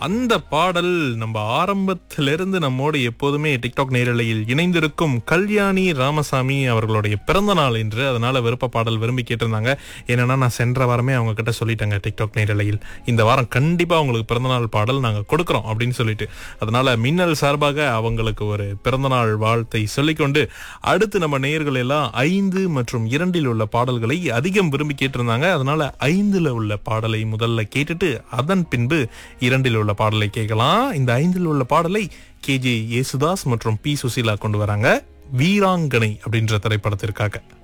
அந்த பாடல் நம்ம ஆரம்பத்திலிருந்து நம்மோடு எப்போதுமே டிக்டாக் நேரலையில் இணைந்திருக்கும் கல்யாணி ராமசாமி அவர்களுடைய பிறந்த நாள் என்று அதனால விருப்ப பாடல் விரும்பி கேட்டிருந்தாங்க என்னன்னா நான் சென்ற வாரமே அவங்க கிட்ட சொல்லிட்டேங்க டிக்டாக் நேரலையில் இந்த வாரம் கண்டிப்பா உங்களுக்கு பிறந்தநாள் பாடல் நாங்க கொடுக்கறோம் அப்படின்னு சொல்லிட்டு அதனால மின்னல் சார்பாக அவங்களுக்கு ஒரு பிறந்தநாள் வாழ்த்தை சொல்லிக்கொண்டு அடுத்து நம்ம நேயர்கள் எல்லாம் ஐந்து மற்றும் இரண்டில் உள்ள பாடல்களை அதிகம் விரும்பி கேட்டிருந்தாங்க அதனால ஐந்துல உள்ள பாடலை முதல்ல கேட்டுட்டு அதன் பின்பு இரண்டில் உள்ள பாடலை கேட்கலாம் இந்த ஐந்தில் உள்ள பாடலை கேஜே யேசுதாஸ் மற்றும் பி சுசீலா கொண்டு வராங்க வீராங்கனை அப்படின்ற திரைப்படத்திற்காக